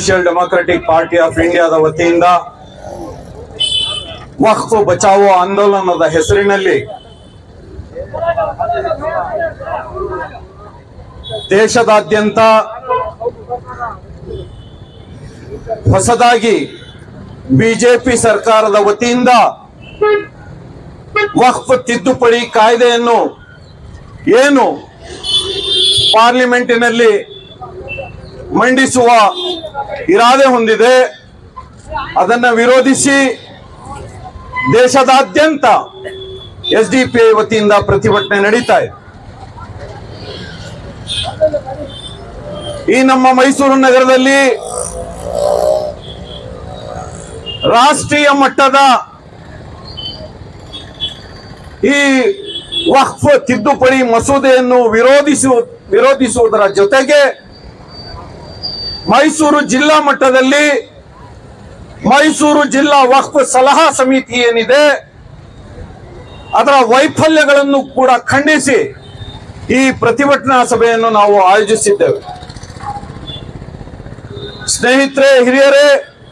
social democratic party of ಇಂಡಿಯಾದ ವತಿಯಿಂದ ವಕ್ಫ್ ಬಚಾವೋ ಆಂದೋಲನದ ಹೆಸರಿನಲ್ಲಿ ದೇಶದಾದ್ಯಂತ ಹೊಸದಾಗಿ ಬಿಜೆಪಿ ಸರ್ಕಾರದ ವತಿಯಿಂದ ವಕ್ಫ್ ತಿದ್ದುಪಡಿ ಕಾಯ್ದೆಯನ್ನು ಏನು ಪಾರ್ಲಿಮೆಂಟಿನಲ್ಲಿ ಮಂಡಿಸುವ ಇರಾದೆ ಹೊಂದಿದೆ ಅದನ್ನ ವಿರೋಧಿಸಿ ದೇಶದಾದ್ಯಂತ ಎಸ್ ಡಿ ಪಿ ಐ ವತಿಯಿಂದ ಪ್ರತಿಭಟನೆ ನಡೀತಾ ಇದೆ ಈ ನಮ್ಮ ಮೈಸೂರು ನಗರದಲ್ಲಿ ರಾಷ್ಟ್ರೀಯ ಮಟ್ಟದ ಈ ವಕ್ಫ್ ತಿದ್ದುಪಡಿ ಮಸೂದೆಯನ್ನು ವಿರೋಧಿಸು ವಿರೋಧಿಸುವುದರ ಜೊತೆಗೆ ಮೈಸೂರು ಜಿಲ್ಲಾ ಮಟ್ಟದಲ್ಲಿ ಮೈಸೂರು ಜಿಲ್ಲಾ ವಕ್ಫ್ ಸಲಹಾ ಸಮಿತಿ ಏನಿದೆ ಅದರ ವೈಫಲ್ಯಗಳನ್ನು ಕೂಡ ಖಂಡಿಸಿ ಈ ಪ್ರತಿಭಟನಾ ಸಭೆಯನ್ನು ನಾವು ಆಯೋಜಿಸಿದ್ದೇವೆ ಸ್ನೇಹಿತರೆ ಹಿರಿಯರೇ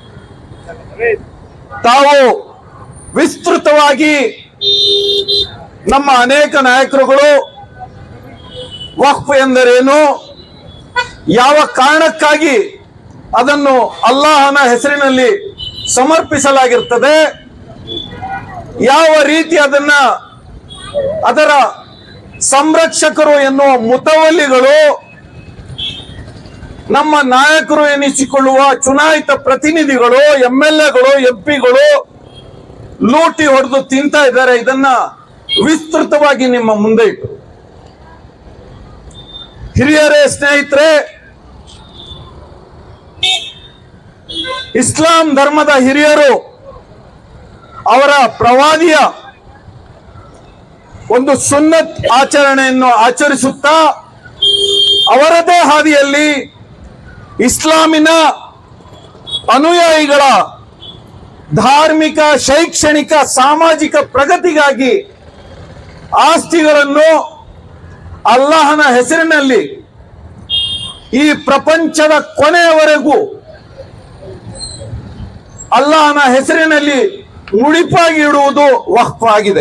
ತಾವು ವಿಸ್ತೃತವಾಗಿ ನಮ್ಮ ಅನೇಕ ನಾಯಕರುಗಳು ವಕ್ಫ್ ಎಂದರೇನು ಯಾವ ಕಾರಣಕ್ಕಾಗಿ ಅದನ್ನು ಅಲ್ಲಾಹನ ಹೆಸರಿನಲ್ಲಿ ಸಮರ್ಪಿಸಲಾಗಿರ್ತದೆ ಯಾವ ರೀತಿ ಅದನ್ನ ಅದರ ಸಂರಕ್ಷಕರು ಎನ್ನುವ ಮುತವಲ್ಲಿಗಳು ನಮ್ಮ ನಾಯಕರು ಎನಿಸಿಕೊಳ್ಳುವ ಚುನಾಯಿತ ಪ್ರತಿನಿಧಿಗಳು ಎಂ ಎಲ್ ಎಗಳು ಎಂ ಪಿಗಳು ಲೂಟಿ ಹೊಡೆದು ತಿಂತ ಇದ್ದಾರೆ ಇದನ್ನ ವಿಸ್ತೃತವಾಗಿ ನಿಮ್ಮ ಮುಂದೆ ಇಟ್ಟು ಹಿರಿಯರೇ ಸ್ನೇಹಿತರೆ ಇಸ್ಲಾಂ ಧರ್ಮದ ಹಿರಿಯರು ಅವರ ಪ್ರವಾದಿಯ ಒಂದು ಸುನ್ನತ್ ಆಚರಣೆಯನ್ನು ಆಚರಿಸುತ್ತಾ ಅವರದೇ ಹಾದಿಯಲ್ಲಿ ಇಸ್ಲಾಮಿನ ಅನುಯಾಯಿಗಳ ಧಾರ್ಮಿಕ ಶೈಕ್ಷಣಿಕ ಸಾಮಾಜಿಕ ಪ್ರಗತಿಗಾಗಿ ಆಸ್ತಿಗಳನ್ನು ಅಲ್ಲಾಹನ ಹೆಸರಿನಲ್ಲಿ ಈ ಪ್ರಪಂಚದ ಕೊನೆಯವರೆಗೂ ಅಲ್ಲಾಹನ ಹೆಸರಿನಲ್ಲಿ ಮುಡಿಪಾಗಿ ಇಡುವುದು ವಕ್ಫ್ ಆಗಿದೆ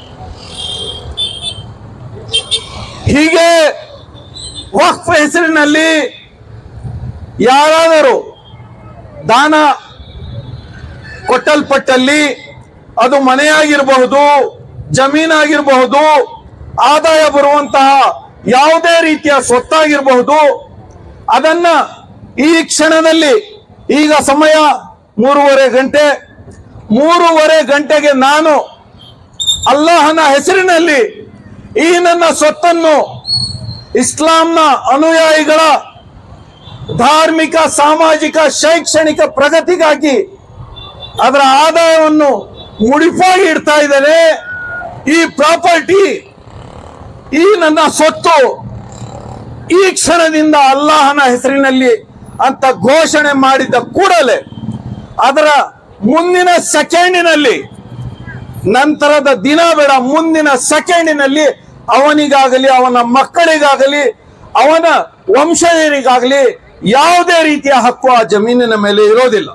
ಹೀಗೆ ವಕ್ಫ್ ಹೆಸರಿನಲ್ಲಿ ಯಾರಾದರೂ ದಾನ ಕೊಟ್ಟಲ್ಪಟ್ಟಲ್ಲಿ ಅದು ಮನೆಯಾಗಿರಬಹುದು ಜಮೀನಾಗಿರಬಹುದು ಆದಾಯ ಬರುವಂತಹ ಯಾವುದೇ ರೀತಿಯ ಸ್ವತ್ತಾಗಿರಬಹುದು ಅದನ್ನ ಈ ಕ್ಷಣದಲ್ಲಿ ಈಗ ಸಮಯ ಮೂರುವರೆ ಗಂಟೆ ಮೂರುವರೆ ಗಂಟೆಗೆ ನಾನು ಅಲ್ಲಾಹನ ಹೆಸರಿನಲ್ಲಿ ಈ ನನ್ನ ಸ್ವತ್ತನ್ನು ಇಸ್ಲಾಂನ ಅನುಯಾಯಿಗಳ ಧಾರ್ಮಿಕ ಸಾಮಾಜಿಕ ಶೈಕ್ಷಣಿಕ ಪ್ರಗತಿಗಾಗಿ ಅದರ ಆದಾಯವನ್ನು ಮುಡಿಪಾಗಿ ಇಡ್ತಾ ಇದ್ದೇನೆ ಈ ಪ್ರಾಪರ್ಟಿ ಈ ನನ್ನ ಸ್ವತ್ತು ಈ ಕ್ಷಣದಿಂದ ಅಲ್ಲಾಹನ ಹೆಸರಿನಲ್ಲಿ ಅಂತ ಘೋಷಣೆ ಮಾಡಿದ ಕೂಡಲೇ ಅದರ ಮುಂದಿನ ಸೆಕೆಂಡಿನಲ್ಲಿ ನಂತರದ ದಿನ ಬೇಡ ಮುಂದಿನ ಸೆಕೆಂಡಿನಲ್ಲಿ ಅವನಿಗಾಗಲಿ ಅವನ ಮಕ್ಕಳಿಗಾಗಲಿ ಅವನ ವಂಶಜರಿಗಾಗಲಿ ಯಾವುದೇ ರೀತಿಯ ಹಕ್ಕು ಆ ಜಮೀನಿನ ಮೇಲೆ ಇರೋದಿಲ್ಲ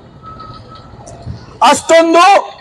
ಅಷ್ಟೊಂದು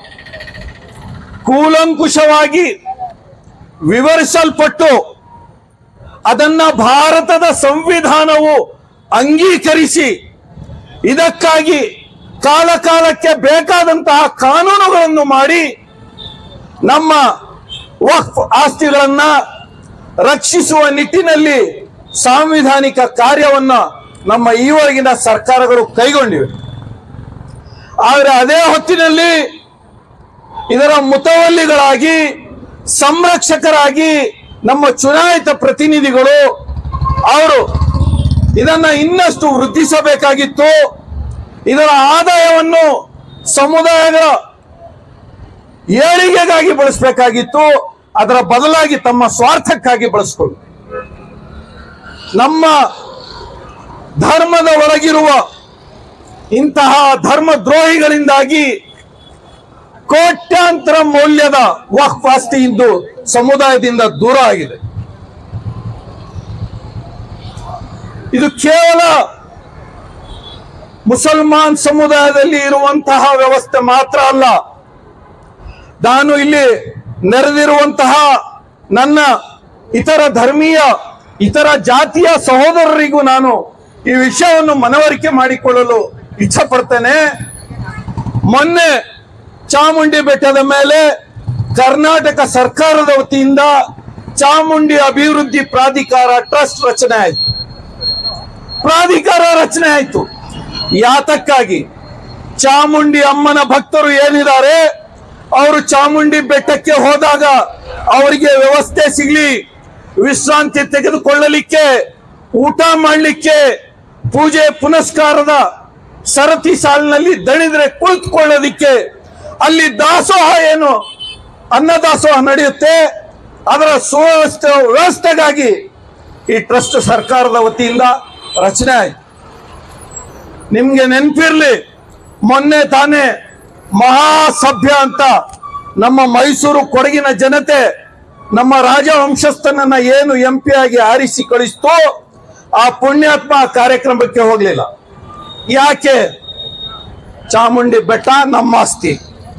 ಕೂಲಂಕುಷವಾಗಿ ವಿವರಿಸಲ್ಪಟ್ಟು ಅದನ್ನ ಭಾರತದ ಸಂವಿಧಾನವು ಅಂಗೀಕರಿಸಿ ಇದಕ್ಕಾಗಿ ಕಾಲ ಕಾಲಕ್ಕೆ ಬೇಕಾದಂತಹ ಕಾನೂನುಗಳನ್ನು ಮಾಡಿ ನಮ್ಮ ವಕ್ಫ್ ಆಸ್ತಿಗಳನ್ನ ರಕ್ಷಿಸುವ ನಿಟ್ಟಿನಲ್ಲಿ ಸಾಂವಿಧಾನಿಕ ಕಾರ್ಯವನ್ನ ನಮ್ಮ ಈವರೆಗಿನ ಸರ್ಕಾರಗಳು ಕೈಗೊಂಡಿವೆ ಆದರೆ ಅದೇ ಹೊತ್ತಿನಲ್ಲಿ ಇದರ ಮುತವಲ್ಲಿಗಳಾಗಿ ಸಂರಕ್ಷಕರಾಗಿ ನಮ್ಮ ಚುನಾಯಿತ ಪ್ರತಿನಿಧಿಗಳು ಅವರು ಇದನ್ನ ಇನ್ನಷ್ಟು ವೃದ್ಧಿಸಬೇಕಾಗಿತ್ತು ಇದರ ಆದಾಯವನ್ನು ಸಮುದಾಯಗಳ ಏಳಿಗೆಗಾಗಿ ಬಳಸಬೇಕಾಗಿತ್ತು ಅದರ ಬದಲಾಗಿ ತಮ್ಮ ಸ್ವಾರ್ಥಕ್ಕಾಗಿ ಬಳಸ್ಕೊಂಡು ನಮ್ಮ ಧರ್ಮದ ಒಳಗಿರುವ ಇಂತಹ ಧರ್ಮ ದ್ರೋಹಿಗಳಿಂದಾಗಿ ಕೋಟ್ಯಾಂತರ ಮೌಲ್ಯದ ವಕ್ಫ್ ಆಸ್ತಿ ಇಂದು ಸಮುದಾಯದಿಂದ ದೂರ ಆಗಿದೆ ಇದು ಕೇವಲ ಮುಸಲ್ಮಾನ್ ಸಮುದಾಯದಲ್ಲಿ ಇರುವಂತಹ ವ್ಯವಸ್ಥೆ ಮಾತ್ರ ಅಲ್ಲ ನಾನು ಇಲ್ಲಿ ನೆರೆದಿರುವಂತಹ ನನ್ನ ಇತರ ಧರ್ಮೀಯ ಇತರ ಜಾತಿಯ ಸಹೋದರರಿಗೂ ನಾನು ಈ ವಿಷಯವನ್ನು ಮನವರಿಕೆ ಮಾಡಿಕೊಳ್ಳಲು ಇಚ್ಛೆ ಪಡ್ತೇನೆ ಮೊನ್ನೆ ಚಾಮುಂಡಿ ಬೆಟ್ಟದ ಮೇಲೆ ಕರ್ನಾಟಕ ಸರ್ಕಾರದ ವತಿಯಿಂದ ಚಾಮುಂಡಿ ಅಭಿವೃದ್ಧಿ ಪ್ರಾಧಿಕಾರ ಟ್ರಸ್ಟ್ ರಚನೆ ಆಯಿತು ಪ್ರಾಧಿಕಾರ ರಚನೆ ಆಯಿತು ಯಾತಕ್ಕಾಗಿ ಚಾಮುಂಡಿ ಅಮ್ಮನ ಭಕ್ತರು ಏನಿದ್ದಾರೆ ಅವರು ಚಾಮುಂಡಿ ಬೆಟ್ಟಕ್ಕೆ ಹೋದಾಗ ಅವರಿಗೆ ವ್ಯವಸ್ಥೆ ಸಿಗ್ಲಿ ವಿಶ್ರಾಂತಿ ತೆಗೆದುಕೊಳ್ಳಲಿಕ್ಕೆ ಊಟ ಮಾಡಲಿಕ್ಕೆ ಪೂಜೆ ಪುನಸ್ಕಾರದ ಸರತಿ ಸಾಲಿನಲ್ಲಿ ದಣಿದ್ರೆ ಕುಳಿತುಕೊಳ್ಳೋದಿಕ್ಕೆ ಅಲ್ಲಿ ದಾಸೋಹ ಏನು ಅನ್ನದಾಸೋಹ ನಡೆಯುತ್ತೆ ಅದರ ಸುವ್ಯವಸ್ಥೆ ವ್ಯವಸ್ಥೆಗಾಗಿ ಈ ಟ್ರಸ್ಟ್ ಸರ್ಕಾರದ ವತಿಯಿಂದ ರಚನೆ ಆಯ್ತು ನಿಮ್ಗೆ ನೆನಪಿರ್ಲಿ ಮೊನ್ನೆ ತಾನೇ ಮಹಾಸಭ್ಯ ಅಂತ ನಮ್ಮ ಮೈಸೂರು ಕೊಡಗಿನ ಜನತೆ ನಮ್ಮ ರಾಜವಂಶಸ್ಥನನ್ನ ಏನು ಎಂ ಪಿ ಆಗಿ ಆರಿಸಿ ಕಳಿಸ್ತು ಆ ಪುಣ್ಯಾತ್ಮ ಆ ಕಾರ್ಯಕ್ರಮಕ್ಕೆ ಹೋಗ್ಲಿಲ್ಲ ಯಾಕೆ ಚಾಮುಂಡಿ ಬೆಟ್ಟ ನಮ್ಮ ಆಸ್ತಿ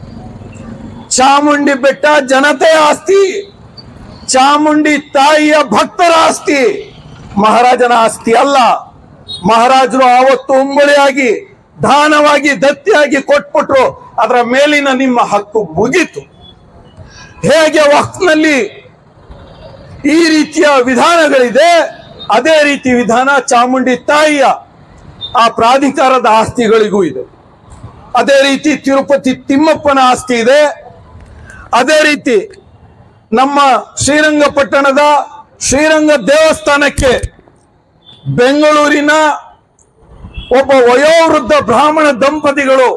ಚಾಮುಂಡಿ ಬೆಟ್ಟ ಜನತೆಯ ಆಸ್ತಿ ಚಾಮುಂಡಿ ತಾಯಿಯ ಭಕ್ತರ ಆಸ್ತಿ ಮಹಾರಾಜನ ಆಸ್ತಿ ಅಲ್ಲ ಮಹಾರಾಜರು ಆವತ್ತು ಉಂಬಳಿಯಾಗಿ ದಾನವಾಗಿ ದತ್ತಿಯಾಗಿ ಕೊಟ್ಬಿಟ್ರು ಅದರ ಮೇಲಿನ ನಿಮ್ಮ ಹಕ್ಕು ಮುಗೀತು ಹೇಗೆ ವಕ್ಫ್ನಲ್ಲಿ ಈ ರೀತಿಯ ವಿಧಾನಗಳಿದೆ ಅದೇ ರೀತಿ ವಿಧಾನ ಚಾಮುಂಡಿ ತಾಯಿಯ ಆ ಪ್ರಾಧಿಕಾರದ ಆಸ್ತಿಗಳಿಗೂ ಇದೆ ಅದೇ ರೀತಿ ತಿರುಪತಿ ತಿಮ್ಮಪ್ಪನ ಆಸ್ತಿ ಇದೆ ಅದೇ ರೀತಿ ನಮ್ಮ ಶ್ರೀರಂಗಪಟ್ಟಣದ ಶ್ರೀರಂಗ ದೇವಸ್ಥಾನಕ್ಕೆ ಬೆಂಗಳೂರಿನ ಒಬ್ಬ ವಯೋವೃದ್ಧ ಬ್ರಾಹ್ಮಣ ದಂಪತಿಗಳು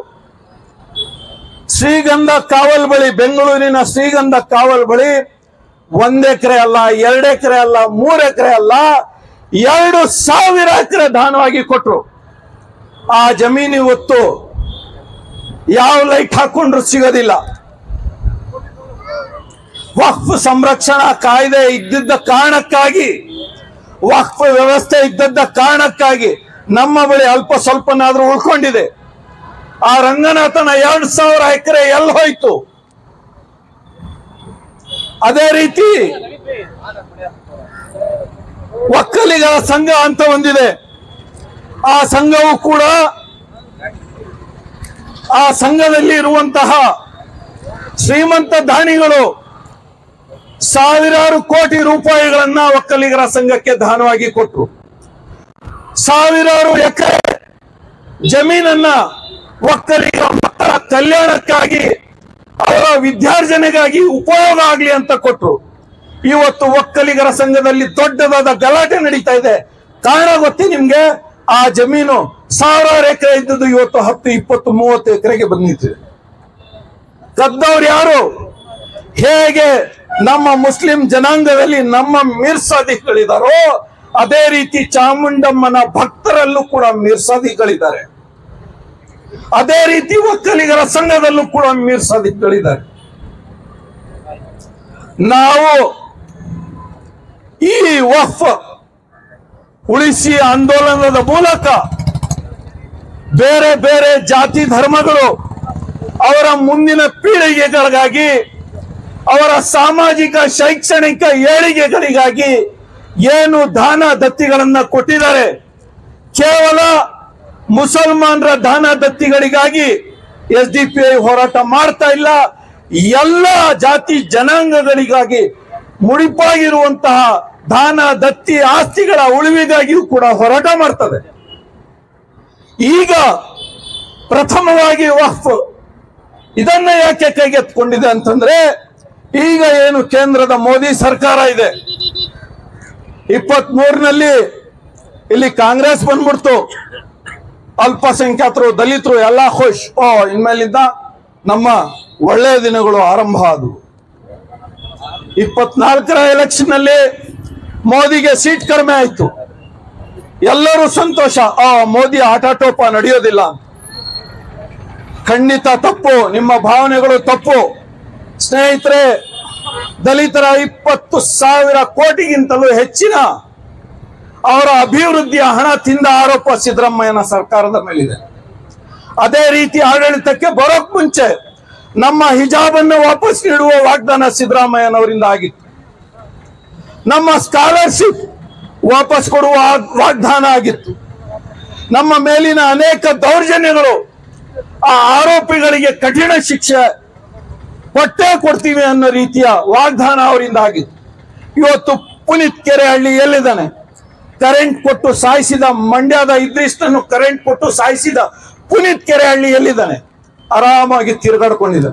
ಶ್ರೀಗಂಧ ಕಾವಲ್ ಬಳಿ ಬೆಂಗಳೂರಿನ ಶ್ರೀಗಂಧ ಕಾವಲ್ ಬಳಿ ಒಂದ್ ಎಕರೆ ಅಲ್ಲ ಎರಡು ಎಕರೆ ಅಲ್ಲ ಮೂರ್ ಎಕರೆ ಅಲ್ಲ ಎರಡು ಸಾವಿರ ಎಕರೆ ದಾನವಾಗಿ ಕೊಟ್ರು ಆ ಜಮೀನು ಇವತ್ತು ಯಾವ ಲೈಟ್ ಹಾಕೊಂಡ್ರು ಸಿಗೋದಿಲ್ಲ ವಕ್ಫ್ ಸಂರಕ್ಷಣಾ ಕಾಯ್ದೆ ಇದ್ದಿದ್ದ ಕಾರಣಕ್ಕಾಗಿ ವಕ್ಫ್ ವ್ಯವಸ್ಥೆ ಇದ್ದದ್ದ ಕಾರಣಕ್ಕಾಗಿ ನಮ್ಮ ಬಳಿ ಅಲ್ಪ ಸ್ವಲ್ಪನಾದ್ರೂ ಉಳ್ಕೊಂಡಿದೆ ಆ ರಂಗನಾಥನ ಎರಡು ಸಾವಿರ ಎಕರೆ ಎಲ್ಲಿ ಹೋಯ್ತು ಅದೇ ರೀತಿ ಒಕ್ಕಲಿಗರ ಸಂಘ ಅಂತ ಒಂದಿದೆ ಆ ಸಂಘವು ಕೂಡ ಆ ಸಂಘದಲ್ಲಿ ಇರುವಂತಹ ಶ್ರೀಮಂತ ದಾನಿಗಳು ಸಾವಿರಾರು ಕೋಟಿ ರೂಪಾಯಿಗಳನ್ನ ಒಕ್ಕಲಿಗರ ಸಂಘಕ್ಕೆ ದಾನವಾಗಿ ಕೊಟ್ಟರು ಸಾವಿರಾರು ಎಕರೆ ಜಮೀನನ್ನ ಒಕ್ಕಲಿಗರ ಮಕ್ಕಳ ಕಲ್ಯಾಣಕ್ಕಾಗಿ ಅವರ ವಿದ್ಯಾರ್ಜನೆಗಾಗಿ ಉಪಯೋಗ ಆಗ್ಲಿ ಅಂತ ಕೊಟ್ರು ಇವತ್ತು ಒಕ್ಕಲಿಗರ ಸಂಘದಲ್ಲಿ ದೊಡ್ಡದಾದ ಗಲಾಟೆ ನಡೀತಾ ಇದೆ ಕಾರಣ ಗೊತ್ತಿ ನಿಮ್ಗೆ ಆ ಜಮೀನು ಸಾವಿರಾರು ಎಕರೆ ಇದ್ದದ್ದು ಇವತ್ತು ಹತ್ತು ಇಪ್ಪತ್ತು ಮೂವತ್ತು ಎಕರೆಗೆ ಬಂದಿದೆ ಕದ್ದವ್ರು ಯಾರು ಹೇಗೆ ನಮ್ಮ ಮುಸ್ಲಿಂ ಜನಾಂಗದಲ್ಲಿ ನಮ್ಮ ಮೀರ್ಸಾದಿಗಳಿದಾರೋ ಅದೇ ರೀತಿ ಚಾಮುಂಡಮ್ಮನ ಭಕ್ತರಲ್ಲೂ ಕೂಡ ಮೀರ್ಸಾದಿಗಳಿದ್ದಾರೆ ಅದೇ ರೀತಿ ಒಕ್ಕಲಿಗರ ಸಂಘದಲ್ಲೂ ಕೂಡ ಮೀರ್ಸಾದಿಗಳಿದ್ದಾರೆ ನಾವು ಈ ವಫ್ ಉಳಿಸಿ ಆಂದೋಲನದ ಮೂಲಕ ಬೇರೆ ಬೇರೆ ಜಾತಿ ಧರ್ಮಗಳು ಅವರ ಮುಂದಿನ ಪೀಳಿಗೆಗಳಿಗಾಗಿ ಅವರ ಸಾಮಾಜಿಕ ಶೈಕ್ಷಣಿಕ ಏಳಿಗೆಗಳಿಗಾಗಿ ಏನು ದಾನ ದತ್ತಿಗಳನ್ನ ಕೊಟ್ಟಿದ್ದಾರೆ ಕೇವಲ ಮುಸಲ್ಮಾನರ ದಾನ ದತ್ತಿಗಳಿಗಾಗಿ ಎಸ್ ಡಿ ಪಿ ಐ ಹೋರಾಟ ಮಾಡ್ತಾ ಇಲ್ಲ ಎಲ್ಲ ಜಾತಿ ಜನಾಂಗಗಳಿಗಾಗಿ ಮುಡಿಪಾಗಿರುವಂತಹ ದಾನ ದತ್ತಿ ಆಸ್ತಿಗಳ ಉಳಿವಿಗಾಗಿಯೂ ಕೂಡ ಹೋರಾಟ ಮಾಡ್ತದೆ ಈಗ ಪ್ರಥಮವಾಗಿ ವಫ್ ಇದನ್ನ ಯಾಕೆ ಕೈಗೆತ್ಕೊಂಡಿದೆ ಅಂತಂದ್ರೆ ಈಗ ಏನು ಕೇಂದ್ರದ ಮೋದಿ ಸರ್ಕಾರ ಇದೆ ಇಪ್ಪತ್ತ್ ಮೂರನಲ್ಲಿ ಇಲ್ಲಿ ಕಾಂಗ್ರೆಸ್ ಬಂದ್ಬಿಡ್ತು ಅಲ್ಪಸಂಖ್ಯಾತರು ದಲಿತರು ಎಲ್ಲ ಖುಷ್ ಓ ಇನ್ಮೇಲಿಂದ ನಮ್ಮ ಒಳ್ಳೆಯ ದಿನಗಳು ಆರಂಭ ಆದವು ಇಪ್ಪತ್ನಾಲ್ಕರ ಎಲೆಕ್ಷನ್ ನಲ್ಲಿ ಮೋದಿಗೆ ಸೀಟ್ ಕಡಿಮೆ ಆಯ್ತು ಎಲ್ಲರೂ ಸಂತೋಷ ಆ ಮೋದಿ ಆಟಾಟೋಪ ನಡೆಯೋದಿಲ್ಲ ಖಂಡಿತ ತಪ್ಪು ನಿಮ್ಮ ಭಾವನೆಗಳು ತಪ್ಪು ಸ್ನೇಹಿತರೆ ದಲಿತರ ಇಪ್ಪತ್ತು ಸಾವಿರ ಕೋಟಿಗಿಂತಲೂ ಹೆಚ್ಚಿನ ಅವರ ಅಭಿವೃದ್ಧಿಯ ಹಣ ತಿಂದ ಆರೋಪ ಸಿದ್ದರಾಮಯ್ಯನ ಸರ್ಕಾರದ ಮೇಲಿದೆ ಅದೇ ರೀತಿ ಆಡಳಿತಕ್ಕೆ ಬರೋಕ್ ಮುಂಚೆ ನಮ್ಮ ಹಿಜಾಬನ್ನು ವಾಪಸ್ ನೀಡುವ ವಾಗ್ದಾನ ಸಿದ್ದರಾಮಯ್ಯನವರಿಂದ ಆಗಿತ್ತು ನಮ್ಮ ಸ್ಕಾಲರ್ಶಿಪ್ ವಾಪಸ್ ಕೊಡುವ ವಾಗ್- ವಾಗ್ದಾನ ಆಗಿತ್ತು ನಮ್ಮ ಮೇಲಿನ ಅನೇಕ ದೌರ್ಜನ್ಯಗಳು ಆ ಆರೋಪಿಗಳಿಗೆ ಕಠಿಣ ಶಿಕ್ಷೆ ಕೊಟ್ಟೇ ಕೊಡ್ತೀವಿ ಅನ್ನೋ ರೀತಿಯ ವಾಗ್ದಾನ ಅವರಿಂದ ಆಗಿತ್ತು ಇವತ್ತು ಪುನೀತ್ ಕೆರೆಹಳ್ಳಿ ಎಲ್ಲಿದ್ದಾನೆ ಕರೆಂಟ್ ಕೊಟ್ಟು ಸಾಯಿಸಿದ ಮಂಡ್ಯದ ಇದ್ರಿಷ್ಟನ್ನು ಕರೆಂಟ್ ಕೊಟ್ಟು ಸಾಯಿಸಿದ ಪುನೀತ್ ಕೆರೆಹಳ್ಳಿ ಎಲ್ಲಿದ್ದಾನೆ ಆರಾಮಾಗಿ ತಿರುಗಾಡ್ಕೊಂಡಿದ್ದಾನೆ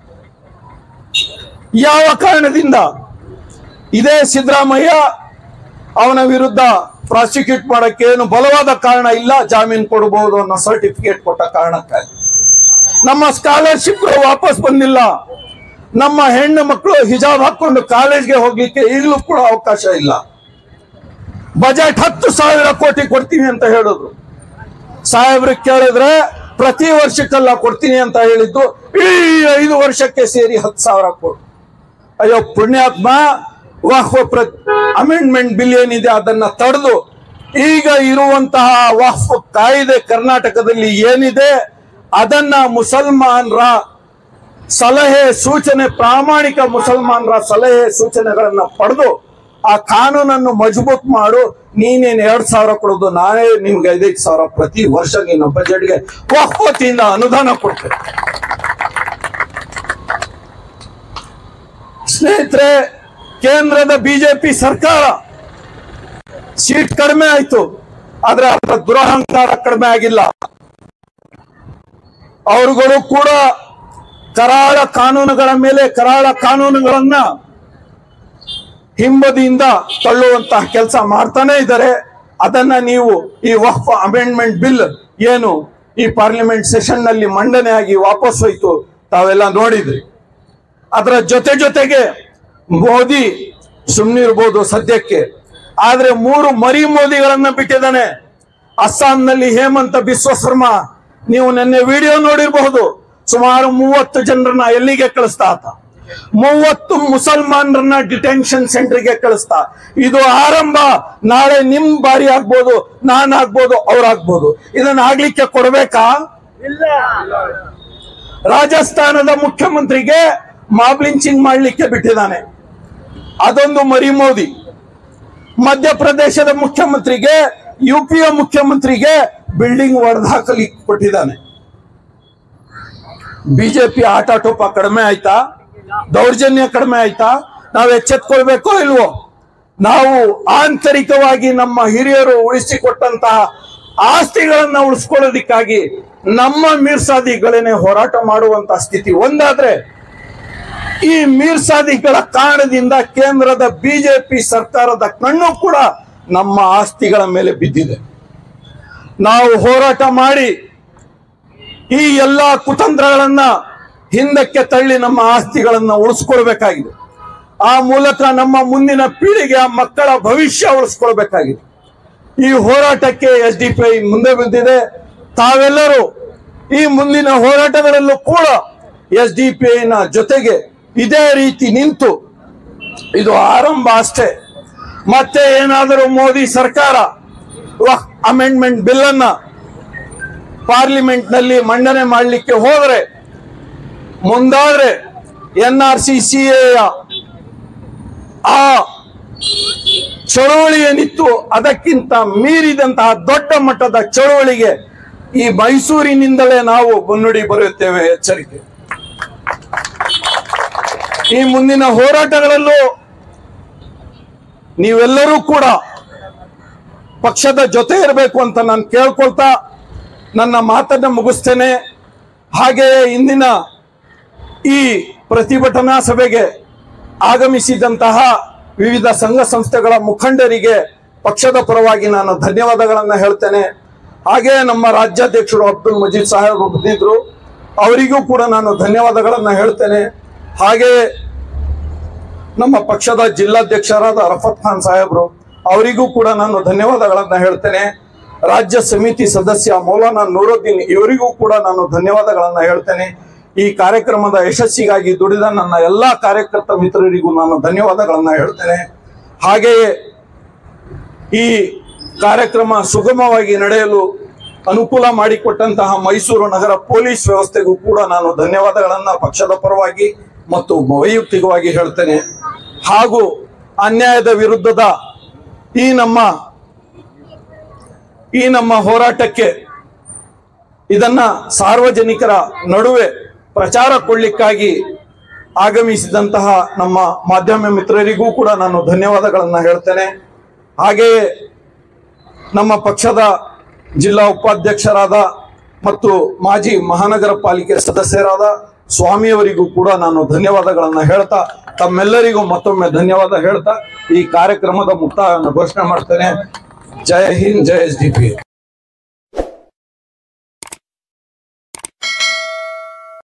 ಯಾವ ಕಾರಣದಿಂದ ಇದೇ ಸಿದ್ದರಾಮಯ್ಯ ಅವನ ವಿರುದ್ಧ ಪ್ರಾಸಿಕ್ಯೂಟ್ ಮಾಡಕ್ಕೆ ಏನು ಬಲವಾದ ಕಾರಣ ಇಲ್ಲ ಜಾಮೀನು ಕೊಡಬಹುದು ಅನ್ನೋ ಸರ್ಟಿಫಿಕೇಟ್ ಕೊಟ್ಟ ಕಾರಣಕ್ಕಾಗಿ ನಮ್ಮ ಸ್ಕಾಲರ್ಶಿಪ್ಗಳು ವಾಪಸ್ ಬಂದಿಲ್ಲ ನಮ್ಮ ಹೆಣ್ಣು ಮಕ್ಕಳು ಹಿಜಾಬ್ ಹಾಕೊಂಡು ಕಾಲೇಜ್ಗೆ ಹೋಗ್ಲಿಕ್ಕೆ ಈಗಲೂ ಕೂಡ ಅವಕಾಶ ಇಲ್ಲ ಬಜೆಟ್ ಹತ್ತು ಸಾವಿರ ಕೋಟಿ ಕೊಡ್ತೀನಿ ಅಂತ ಹೇಳಿದ್ರು ಸಾಹೇಬ್ರಿಗೆ ಕೇಳಿದ್ರೆ ಪ್ರತಿ ವರ್ಷಕ್ಕೆಲ್ಲ ಕೊಡ್ತೀನಿ ಅಂತ ಹೇಳಿದ್ದು ಈ ಐದು ವರ್ಷಕ್ಕೆ ಸೇರಿ ಹತ್ತು ಸಾವಿರ ಕೋಟಿ ಅಯ್ಯೋ ಪುಣ್ಯಾತ್ಮ ವಕ್ಫ್ ಅಮೆಂಡ್ಮೆಂಟ್ ಬಿಲ್ ಏನಿದೆ ಅದನ್ನ ತಡೆದು ಈಗ ಇರುವಂತಹ ವಕ್ಫ್ ಕಾಯ್ದೆ ಕರ್ನಾಟಕದಲ್ಲಿ ಏನಿದೆ ಅದನ್ನ ಮುಸಲ್ಮಾನರ ಸಲಹೆ ಸೂಚನೆ ಪ್ರಾಮಾಣಿಕ ಮುಸಲ್ಮಾನರ ಸಲಹೆ ಸೂಚನೆಗಳನ್ನ ಪಡೆದು ಆ ಕಾನೂನನ್ನು ಮಜಬೂತ್ ಮಾಡು ನೀನೇನ್ ಎರಡ್ ಸಾವಿರ ಕೊಡೋದು ನಾನೇ ನಿಮ್ಗೆ ಐದೈದು ಸಾವಿರ ಪ್ರತಿ ವರ್ಷ ನಿನ್ನ ಬಜೆಟ್ಗೆ ವಕ್ಫ್ ವತಿಯಿಂದ ಅನುದಾನ ಕೊಡ್ತೇನೆ ಸ್ನೇಹಿತರೆ ಕೇಂದ್ರದ ಬಿಜೆಪಿ ಸರ್ಕಾರ ಸೀಟ್ ಕಡಿಮೆ ಆಯ್ತು ಆದ್ರೆ ಅವರ ದುರಹಂಕಾರ ಕಡಿಮೆ ಆಗಿಲ್ಲ ಅವರುಗಳು ಕೂಡ ಕರಾಳ ಕಾನೂನುಗಳ ಮೇಲೆ ಕರಾಳ ಕಾನೂನುಗಳನ್ನ ಹಿಂಬದಿಯಿಂದ ತಳ್ಳುವಂತಹ ಕೆಲಸ ಮಾಡ್ತಾನೆ ಇದ್ದಾರೆ ಅದನ್ನ ನೀವು ಈ ವಕ್ಫ್ ಅಮೆಂಡ್ಮೆಂಟ್ ಬಿಲ್ ಏನು ಈ ಪಾರ್ಲಿಮೆಂಟ್ ಸೆಷನ್ ನಲ್ಲಿ ಮಂಡನೆ ಆಗಿ ವಾಪಸ್ ಹೋಯ್ತು ತಾವೆಲ್ಲ ನೋಡಿದ್ರಿ ಅದರ ಜೊತೆ ಜೊತೆಗೆ ಮೋದಿ ಸುಮ್ಮನಿರ್ಬೋದು ಸದ್ಯಕ್ಕೆ ಆದ್ರೆ ಮೂರು ಮರಿ ಮೋದಿಗಳನ್ನ ಬಿಟ್ಟಿದ್ದಾನೆ ಅಸ್ಸಾಂನಲ್ಲಿ ಹೇಮಂತ ಬಿಸ್ವ ಶರ್ಮಾ ನೀವು ನಿನ್ನೆ ವಿಡಿಯೋ ನೋಡಿರಬಹುದು ಸುಮಾರು ಮೂವತ್ತು ಜನರನ್ನ ಎಲ್ಲಿಗೆ ಕಳಿಸ್ತಾ ಆತ ಮೂವತ್ತು ಮುಸಲ್ಮಾನರನ್ನ ಡಿಟೆನ್ಷನ್ ಸೆಂಟರ್ಗೆ ಕಳಿಸ್ತಾ ಇದು ಆರಂಭ ನಾಳೆ ನಿಮ್ ಬಾರಿ ಆಗ್ಬೋದು ನಾನ್ ಆಗ್ಬೋದು ಅವ್ರಾಗ್ಬೋದು ಇದನ್ನ ಆಗ್ಲಿಕ್ಕೆ ಕೊಡ್ಬೇಕಾ ರಾಜಸ್ಥಾನದ ಮುಖ್ಯಮಂತ್ರಿಗೆ ಮಾಬ್ ಲಿಂಚಿಂಗ್ ಮಾಡ್ಲಿಕ್ಕೆ ಬಿಟ್ಟಿದ್ದಾನೆ ಅದೊಂದು ಮರಿ ಮೋದಿ ಮಧ್ಯಪ್ರದೇಶದ ಮುಖ್ಯಮಂತ್ರಿಗೆ ಯು ಪಿಯ ಮುಖ್ಯಮಂತ್ರಿಗೆ ಬಿಲ್ಡಿಂಗ್ ಒಡೆದಾಕಲಿಕ್ಕೆ ಕೊಟ್ಟಿದ್ದಾನೆ ಬಿಜೆಪಿ ಆಟಾಟೋಪ ಕಡಿಮೆ ಆಯ್ತಾ ದೌರ್ಜನ್ಯ ಕಡಿಮೆ ಆಯ್ತಾ ನಾವು ಎಚ್ಚೆತ್ಕೊಳ್ಬೇಕೋ ಇಲ್ವೋ ನಾವು ಆಂತರಿಕವಾಗಿ ನಮ್ಮ ಹಿರಿಯರು ಉಳಿಸಿಕೊಟ್ಟಂತಹ ಆಸ್ತಿಗಳನ್ನ ಉಳಿಸ್ಕೊಳ್ಳೋದಿಕ್ಕಾಗಿ ನಮ್ಮ ಮೀರ್ಸಾದಿಗಳೇನೆ ಹೋರಾಟ ಮಾಡುವಂತ ಸ್ಥಿತಿ ಒಂದಾದ್ರೆ ಈ ಮೀರ್ಸಾದಿಗಳ ಕಾರಣದಿಂದ ಕೇಂದ್ರದ ಬಿಜೆಪಿ ಸರ್ಕಾರದ ಕಣ್ಣು ಕೂಡ ನಮ್ಮ ಆಸ್ತಿಗಳ ಮೇಲೆ ಬಿದ್ದಿದೆ ನಾವು ಹೋರಾಟ ಮಾಡಿ ಈ ಎಲ್ಲಾ ಕುತಂತ್ರಗಳನ್ನ ಹಿಂದಕ್ಕೆ ತಳ್ಳಿ ನಮ್ಮ ಆಸ್ತಿಗಳನ್ನ ಉಳಿಸ್ಕೊಳ್ಬೇಕಾಗಿದೆ ಆ ಮೂಲಕ ನಮ್ಮ ಮುಂದಿನ ಪೀಳಿಗೆಯ ಮಕ್ಕಳ ಭವಿಷ್ಯ ಉಳಿಸ್ಕೊಳ್ಬೇಕಾಗಿದೆ ಈ ಹೋರಾಟಕ್ಕೆ ಎಸ್ ಡಿ ಪಿ ಐ ಮುಂದೆ ಬಂದಿದೆ ತಾವೆಲ್ಲರೂ ಈ ಮುಂದಿನ ಹೋರಾಟಗಳಲ್ಲೂ ಕೂಡ ಎಸ್ ಡಿ ಪಿ ಐನ ಜೊತೆಗೆ ಇದೇ ರೀತಿ ನಿಂತು ಇದು ಆರಂಭ ಅಷ್ಟೇ ಮತ್ತೆ ಏನಾದರೂ ಮೋದಿ ಸರ್ಕಾರ ಅಮೆಂಡ್ಮೆಂಟ್ ಬಿಲ್ ಅನ್ನ ಪಾರ್ಲಿಮೆಂಟ್ ನಲ್ಲಿ ಮಂಡನೆ ಮಾಡಲಿಕ್ಕೆ ಹೋದರೆ ಮುಂದಾದ್ರೆ ಎನ್ ಆರ್ ಸಿ ಸಿ ಆ ಚಳುವಳಿ ಏನಿತ್ತು ಅದಕ್ಕಿಂತ ಮೀರಿದಂತಹ ದೊಡ್ಡ ಮಟ್ಟದ ಚಳುವಳಿಗೆ ಈ ಮೈಸೂರಿನಿಂದಲೇ ನಾವು ಮುನ್ನುಡಿ ಬರೆಯುತ್ತೇವೆ ಎಚ್ಚರಿಕೆ ಈ ಮುಂದಿನ ಹೋರಾಟಗಳಲ್ಲೂ ನೀವೆಲ್ಲರೂ ಕೂಡ ಪಕ್ಷದ ಜೊತೆ ಇರಬೇಕು ಅಂತ ನಾನು ಕೇಳ್ಕೊಳ್ತಾ ನನ್ನ ಮಾತನ್ನ ಮುಗಿಸ್ತೇನೆ ಹಾಗೆಯೇ ಇಂದಿನ ಈ ಪ್ರತಿಭಟನಾ ಸಭೆಗೆ ಆಗಮಿಸಿದಂತಹ ವಿವಿಧ ಸಂಘ ಸಂಸ್ಥೆಗಳ ಮುಖಂಡರಿಗೆ ಪಕ್ಷದ ಪರವಾಗಿ ನಾನು ಧನ್ಯವಾದಗಳನ್ನ ಹೇಳ್ತೇನೆ ಹಾಗೆ ನಮ್ಮ ರಾಜ್ಯಾಧ್ಯಕ್ಷರು ಅಬ್ದುಲ್ ಮಜೀದ್ ಸಾಹೇಬ್ ಬಂದಿದ್ರು ಅವರಿಗೂ ಕೂಡ ನಾನು ಧನ್ಯವಾದಗಳನ್ನ ಹೇಳ್ತೇನೆ ಹಾಗೆ ನಮ್ಮ ಪಕ್ಷದ ಜಿಲ್ಲಾಧ್ಯಕ್ಷರಾದ ರಫತ್ ಖಾನ್ ಸಾಹೇಬ್ರು ಅವರಿಗೂ ಕೂಡ ನಾನು ಧನ್ಯವಾದಗಳನ್ನ ಹೇಳ್ತೇನೆ ರಾಜ್ಯ ಸಮಿತಿ ಸದಸ್ಯ ಮೌಲಾನಾ ನೂರುದ್ದೀನ್ ಇವರಿಗೂ ಕೂಡ ನಾನು ಧನ್ಯವಾದಗಳನ್ನ ಹೇಳ್ತೇನೆ ಈ ಕಾರ್ಯಕ್ರಮದ ಯಶಸ್ಸಿಗಾಗಿ ದುಡಿದ ನನ್ನ ಎಲ್ಲಾ ಕಾರ್ಯಕರ್ತ ಮಿತ್ರರಿಗೂ ನಾನು ಧನ್ಯವಾದಗಳನ್ನ ಹೇಳ್ತೇನೆ ಹಾಗೆಯೇ ಈ ಕಾರ್ಯಕ್ರಮ ಸುಗಮವಾಗಿ ನಡೆಯಲು ಅನುಕೂಲ ಮಾಡಿಕೊಟ್ಟಂತಹ ಮೈಸೂರು ನಗರ ಪೊಲೀಸ್ ವ್ಯವಸ್ಥೆಗೂ ಕೂಡ ನಾನು ಧನ್ಯವಾದಗಳನ್ನ ಪಕ್ಷದ ಪರವಾಗಿ ಮತ್ತು ವೈಯಕ್ತಿಕವಾಗಿ ಹೇಳ್ತೇನೆ ಹಾಗೂ ಅನ್ಯಾಯದ ವಿರುದ್ಧದ ಈ ನಮ್ಮ ಈ ನಮ್ಮ ಹೋರಾಟಕ್ಕೆ ಇದನ್ನ ಸಾರ್ವಜನಿಕರ ನಡುವೆ ಪ್ರಚಾರ ಕೊಡ್ಲಿಕ್ಕಾಗಿ ಆಗಮಿಸಿದಂತಹ ನಮ್ಮ ಮಾಧ್ಯಮ ಮಿತ್ರರಿಗೂ ಕೂಡ ನಾನು ಧನ್ಯವಾದಗಳನ್ನ ಹೇಳ್ತೇನೆ ಹಾಗೆಯೇ ನಮ್ಮ ಪಕ್ಷದ ಜಿಲ್ಲಾ ಉಪಾಧ್ಯಕ್ಷರಾದ ಮತ್ತು ಮಾಜಿ ಮಹಾನಗರ ಪಾಲಿಕೆ ಸದಸ್ಯರಾದ ಸ್ವಾಮಿಯವರಿಗೂ ಕೂಡ ನಾನು ಧನ್ಯವಾದಗಳನ್ನ ಹೇಳ್ತಾ ತಮ್ಮೆಲ್ಲರಿಗೂ ಮತ್ತೊಮ್ಮೆ ಧನ್ಯವಾದ ಹೇಳ್ತಾ ಈ ಕಾರ್ಯಕ್ರಮದ ಮುಕ್ತಾಯವನ್ನು ಘೋಷಣೆ ಮಾಡ್ತೇನೆ ಜಯ ಹಿಂದ್ ಜಯ ಎಸ್ ಡಿ ಪಿ